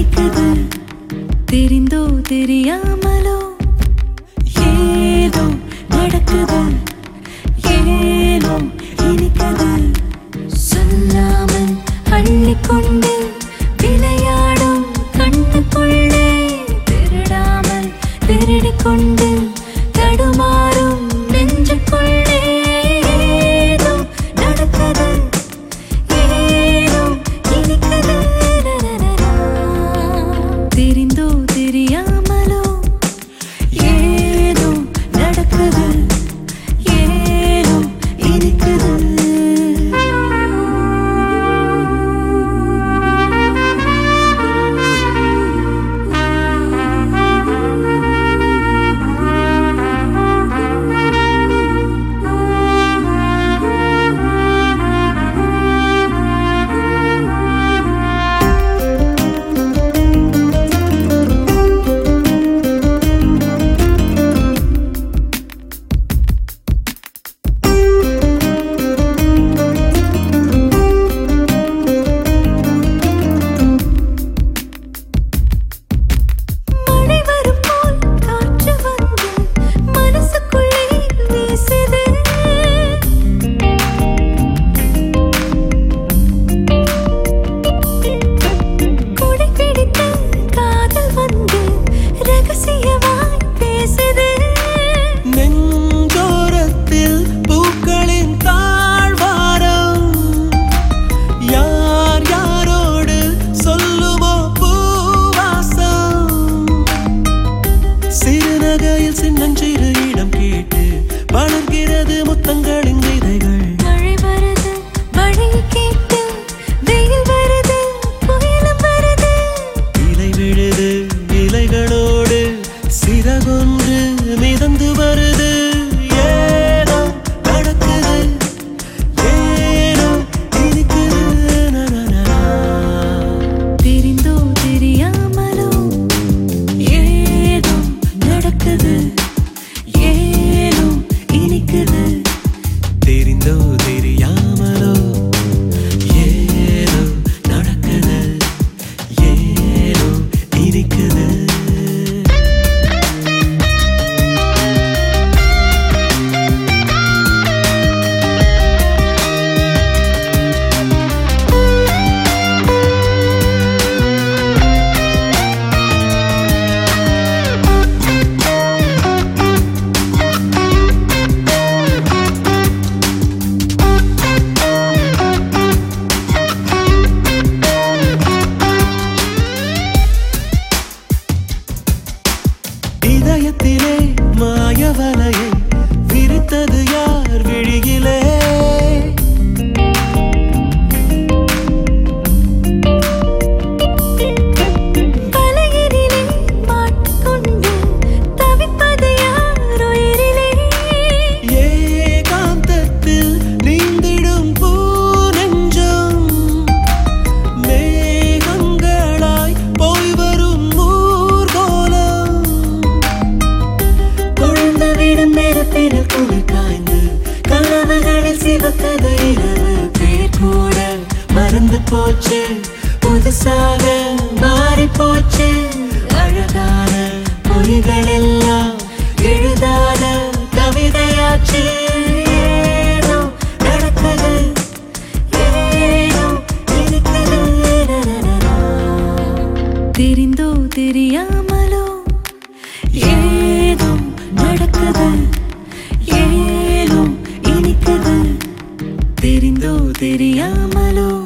இனிக்குது தெரிந்தோ தெரியாமலோ ஏதோ நடக்குது ஏனோ இனிக்குது சொல்லாமல் அள்ளிக்கொண்டு விளையாடும் கண்ணுக்குள்ளே திருடாமல் திருடிக்கொண்டு தடுமாறும் நெஞ்சுக்குள்ளே ஏதோ நடக்குது ஏனோ இனிக்குது நனனனா. தெரிந்தோ தெரியாமலோ ஏதோ நடக்குது ஏனோ இனிக்குது மழை வரும் போல் காற்று வந்து மனசுக்குள்ளே வீசுது கொடை பிடித்து காதல் வந்து ரகசியமாய் பேசுது நெஞ்சோரத்தில் பூக்களின் தாழ்வாரம் யார் யாரோடு சொல்லுமோ பூவாசம் சிறுநகையில் சின்னஞ்சிறு இடம் கேட்டு வளர்கிறது முத்தங்களின் விதைகள் மழை வருது மழை கேட்டு வெயில் வருது புயலும் வருது இலை விழுது இலைகளோடு சிறகொன்று மிதந்து வருது ஏனோ நடக்குது ஏனோ இனிக்குது நனனனா. தெரிந்தோ தெரியாமலோ ஏதோ நடக்குது ஏனோ இனிக்குது தெரிந்தோ தெரியாமலோ ஏதோ நடக்குது ஏனோ இனிக்குது இதயத்திலே மாயவலையை விரித்தது யார் விழியிலே வலையினிலே மாட்டிக்கொண்டு தவிப்பது யார் உயிரிலே ஏகாந்தத்தில் நீந்திடும் பூ நெஞ்சம் மேகங்களாய் போய் வரும் ஊர்கோலம் கொழுந்து விடும் நெருப்பினில் குளிர் காய்ந்து கனவுகளில் சிவக்கது இரவு பேர் கூட மறந்து போச்சு புதுசாக மாறி போச்சு அழகான பொய்கள் எல்லாம் எழுதாத கவிதையாச்சு ஏனோ நடக்குது ஏனோ இருக்குது நனனனா. தெரிந்தோ தெரியாமலோ ஏதோ நடக்குது ஏனோ இனிக்குது தெரிந்தோ தெரியாமலோ